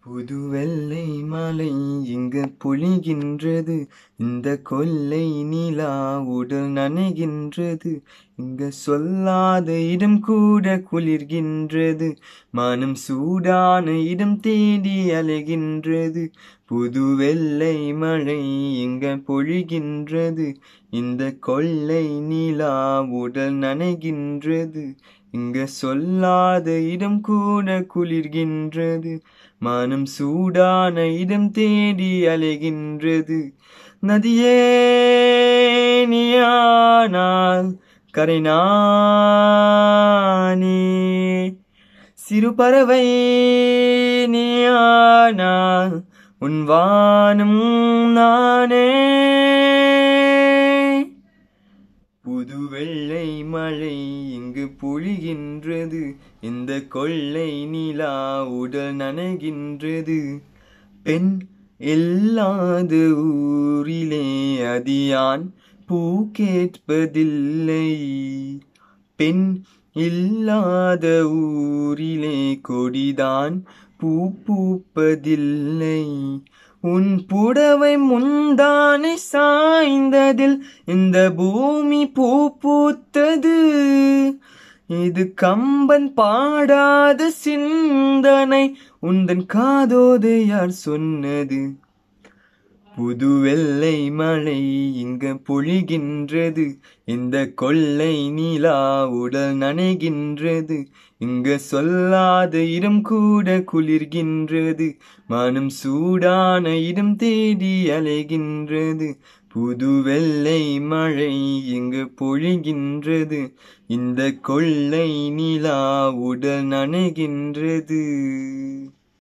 புது வெள்ளை மலை இங்கு பொழிகின்றது இந்த கொல்லை நிலா உடல் நனைகின்றது இங்க சொல்லாத இடம் கூட குளிர்கின்றது மனம் சூடான இடம் தேடி அலைகின்றது புது வெள்ளை மழை இங்க பொழிகின்றது இந்த கொல்லை நிலா உடல் நனைகின்றது இங்க சொல்லாத இடம் கூட குளிர்கின்றது மனம் சூடான இடம் தேடி அலைகின்றது நதியே நீயானால் கரை நானே சிறு பறவை நீயானால் உன் வானம் நானே புது வெள்ளை மழை இங்கு பொழிகின்றது இந்த கொள்ளை நிலா உடல் நனைகின்றது பெண் இல்லாத ஊரிலே அதியான் பூ கேட்பதில்லை பெண் இல்லாத ஊரிலே கொடிதான் பூ பூப்பதில்லை உன் புடவை முந்தானை சாய்ந்ததில் இந்த பூமி பூ பூத்தது இது கம்பன் பாடாத சிந்தனை உந்தன் காதோது யார் சொன்னது புது வெள்ளை மழை இங்க பொழிகின்றது இந்த கொள்ளை நிலா உடல் நனைகின்றது இங்க சொல்லாத இடம் கூட குளிர்கின்றது மனம் சூடான இடம் தேடி அலைகின்றது புது வெள்ளை மழை இங்கு பொழிகின்றது இந்த கொள்ளை நிலா உடல் நனைகின்றது